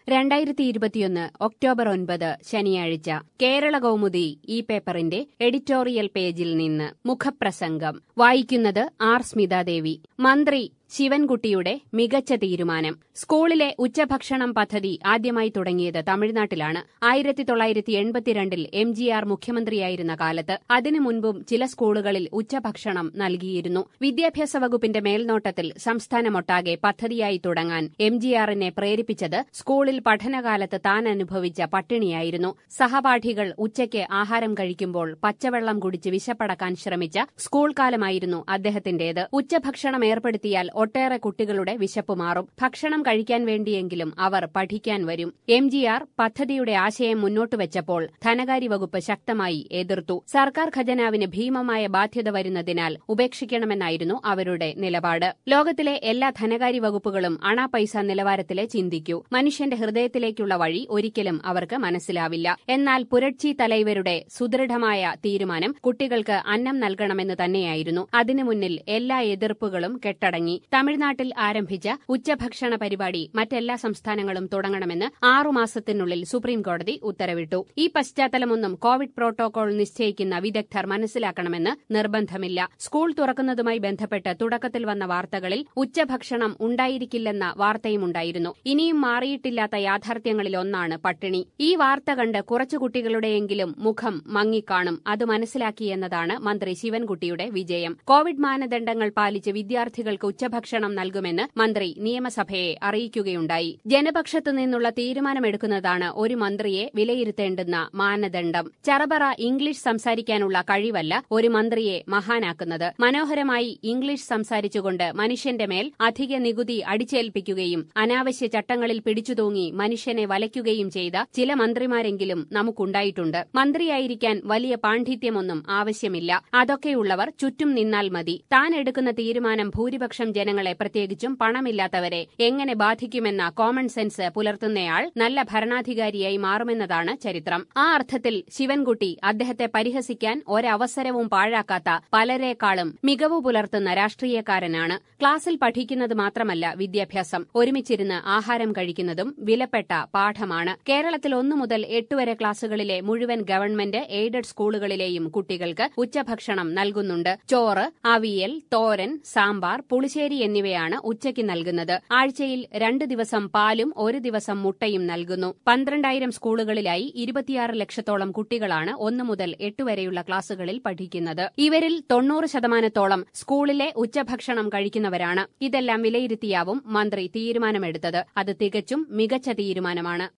രണ്ടായിരത്തി ഇരുപത്തിയൊന്ന് ഒക്ടോബർ ഒൻപത് ശനിയാഴ്ച കേരള കൗമുദി ഈ പേപ്പറിന്റെ എഡിറ്റോറിയൽ പേജിൽ നിന്ന് മുഖപ്രസംഗം വായിക്കുന്നത് ആർ സ്മിതാദേവി മന്ത്രി ശിവൻകുട്ടിയുടെ മികച്ച തീരുമാനം സ്കൂളിലെ ഉച്ചഭക്ഷണം പദ്ധതി ആദ്യമായി തുടങ്ങിയത് തമിഴ്നാട്ടിലാണ് ആയിരത്തി തൊള്ളായിരത്തി എൺപത്തിരണ്ടിൽ എം ജി ആർ മുഖ്യമന്ത്രിയായിരുന്ന കാലത്ത് അതിനു മുൻപും ചില സ്കൂളുകളിൽ ഉച്ചഭക്ഷണം നൽകിയിരുന്നു വിദ്യാഭ്യാസ വകുപ്പിന്റെ മേൽനോട്ടത്തിൽ സംസ്ഥാനമൊട്ടാകെ പദ്ധതിയായി തുടങ്ങാൻ എം ജി ആറിനെ പ്രേരിപ്പിച്ചത് സ്കൂളിൽ പഠനകാലത്ത് താൻ അനുഭവിച്ച പട്ടിണിയായിരുന്നു സഹപാഠികൾ ഉച്ചയ്ക്ക് ആഹാരം കഴിക്കുമ്പോൾ പച്ചവെള്ളം കുടിച്ച് വിശപ്പടക്കാൻ ശ്രമിച്ച സ്കൂൾ കാലമായിരുന്നു അദ്ദേഹത്തിന്റേത് ഉച്ചഭക്ഷണം ഏർപ്പെടുത്തിയാൽ ഒട്ടേറെ കുട്ടികളുടെ വിശപ്പ് മാറും ഭക്ഷണം കഴിക്കാൻ വേണ്ടിയെങ്കിലും അവർ പഠിക്കാൻ വരും എം ജി ആർ പദ്ധതിയുടെ ആശയം മുന്നോട്ട് വെച്ചപ്പോൾ ധനകാര്യ വകുപ്പ് ശക്തമായി എതിർത്തു സർക്കാർ ഖജനാവിന് ഭീമമായ ബാധ്യത വരുന്നതിനാൽ ഉപേക്ഷിക്കണമെന്നായിരുന്നു അവരുടെ നിലപാട് ലോകത്തിലെ എല്ലാ ധനകാര്യ വകുപ്പുകളും അണാ പൈസ നിലവാരത്തിലെ ചിന്തിക്കൂ മനുഷ്യന്റെ ഹൃദയത്തിലേക്കുള്ള വഴി ഒരിക്കലും അവർക്ക് മനസ്സിലാവില്ല എന്നാൽ പുരട്ചി തലൈവരുടെ സുദൃഢമായ തീരുമാനം കുട്ടികൾക്ക് അന്നം നൽകണമെന്ന് തന്നെയായിരുന്നു അതിനു മുന്നിൽ എല്ലാ എതിർപ്പുകളും കെട്ടടങ്ങി തമിഴ്നാട്ടിൽ ആരംഭിച്ച ഉച്ചഭക്ഷണ പരിപാടി മറ്റെല്ലാ സംസ്ഥാനങ്ങളും തുടങ്ങണമെന്ന് ആറുമാസത്തിനുള്ളിൽ സുപ്രീംകോടതി ഉത്തരവിട്ടു ഈ പശ്ചാത്തലമൊന്നും കോവിഡ് പ്രോട്ടോകോൾ നിശ്ചയിക്കുന്ന വിദഗ്ധർ മനസ്സിലാക്കണമെന്ന് നിർബന്ധമില്ല സ്കൂൾ തുറക്കുന്നതുമായി ബന്ധപ്പെട്ട് തുടക്കത്തിൽ വന്ന വാർത്തകളിൽ ഉച്ചഭക്ഷണം ഉണ്ടായിരിക്കില്ലെന്ന വാർത്തയുമുണ്ടായിരുന്നു ഇനിയും മാറിയിട്ടില്ലാത്ത യാഥാർത്ഥ്യങ്ങളിലൊന്നാണ് പട്ടിണി ഈ വാർത്ത കണ്ട് കുറച്ചു കുട്ടികളുടെയെങ്കിലും മുഖം മങ്ങിക്കാണും അത് മനസ്സിലാക്കിയെന്നതാണ് മന്ത്രി ശിവൻകുട്ടിയുടെ വിജയം കോവിഡ് മാനദണ്ഡങ്ങൾ പാലിച്ച് വിദ്യാർത്ഥികൾക്ക് ഉച്ചഭക്ഷണം നൽകുമെന്ന് മന്ത്രി നിയമസഭയെ അറിയിക്കുകയുണ്ടായി ജനപക്ഷത്തു നിന്നുള്ള തീരുമാനമെടുക്കുന്നതാണ് ഒരു മന്ത്രിയെ വിലയിരുത്തേണ്ടുന്ന മാനദണ്ഡം ചറബറ ഇംഗ്ലീഷ് സംസാരിക്കാനുള്ള കഴിവല്ല ഒരു മന്ത്രിയെ മഹാനാക്കുന്നത് മനോഹരമായി ഇംഗ്ലീഷ് സംസാരിച്ചുകൊണ്ട് മനുഷ്യന്റെ മേൽ അധിക നികുതി അടിച്ചേൽപ്പിക്കുകയും അനാവശ്യ ചട്ടങ്ങളിൽ പിടിച്ചുതൂങ്ങി മനുഷ്യനെ വലയ്ക്കുകയും ചെയ്ത ചില മന്ത്രിമാരെങ്കിലും നമുക്കുണ്ടായിട്ടുണ്ട് മന്ത്രിയായിരിക്കാൻ വലിയ പാണ്ഡിത്യമൊന്നും ആവശ്യമില്ല അതൊക്കെയുള്ളവർ ചുറ്റും നിന്നാൽ മതി താൻ എടുക്കുന്ന തീരുമാനം ഭൂരിപക്ഷം ജനങ്ങളെ പ്രത്യേകിച്ചും പണമില്ലാത്തവരെ എങ്ങനെ ബാധിക്കുമെന്ന കോമൺ സെൻസ് പുലർത്തുന്നയാൾ നല്ല ഭരണാധികാരിയായി മാറുമെന്നതാണ് ചരിത്രം ആ അർത്ഥത്തിൽ ശിവൻകുട്ടി അദ്ദേഹത്തെ പരിഹസിക്കാൻ ഒരവസരവും പാഴാക്കാത്ത പലരെക്കാളും മികവ് പുലർത്തുന്ന രാഷ്ട്രീയക്കാരനാണ് ക്ലാസ്സിൽ പഠിക്കുന്നത് മാത്രമല്ല വിദ്യാഭ്യാസം ഒരുമിച്ചിരുന്ന് ആഹാരം കഴിക്കുന്നതും വിലപ്പെട്ട പാഠമാണ് കേരളത്തിൽ ഒന്നു മുതൽ എട്ട് വരെ ക്ലാസുകളിലെ മുഴുവൻ ഗവൺമെന്റ് എയ്ഡഡ് സ്കൂളുകളിലെയും കുട്ടികൾക്ക് ഉച്ചഭക്ഷണം നൽകുന്നുണ്ട് ചോറ് അവിയൽ തോരൻ സാമ്പാർ പുളിശ്ശേരി എന്നിവയാണ് ഉച്ചയ്ക്ക് നൽകുന്നത് ആഴ്ചയിൽ രണ്ട് ദിവസം പാലും ഒരു ദിവസം മുട്ടയും നൽകുന്നു പന്ത്രണ്ടായിരം സ്കൂളുകളിലായി ഇരുപത്തിയാറ് ലക്ഷത്തോളം കുട്ടികളാണ് ഒന്നു മുതൽ എട്ട് വരെയുള്ള ക്ലാസുകളിൽ പഠിക്കുന്നത് ഇവരിൽ തൊണ്ണൂറ് ശതമാനത്തോളം സ്കൂളിലെ ഉച്ചഭക്ഷണം കഴിക്കുന്നവരാണ് ഇതെല്ലാം വിലയിരുത്തിയാവും മന്ത്രി തീരുമാനമെടുത്തത് അത് തികച്ചും മികച്ച തീരുമാനമാണ്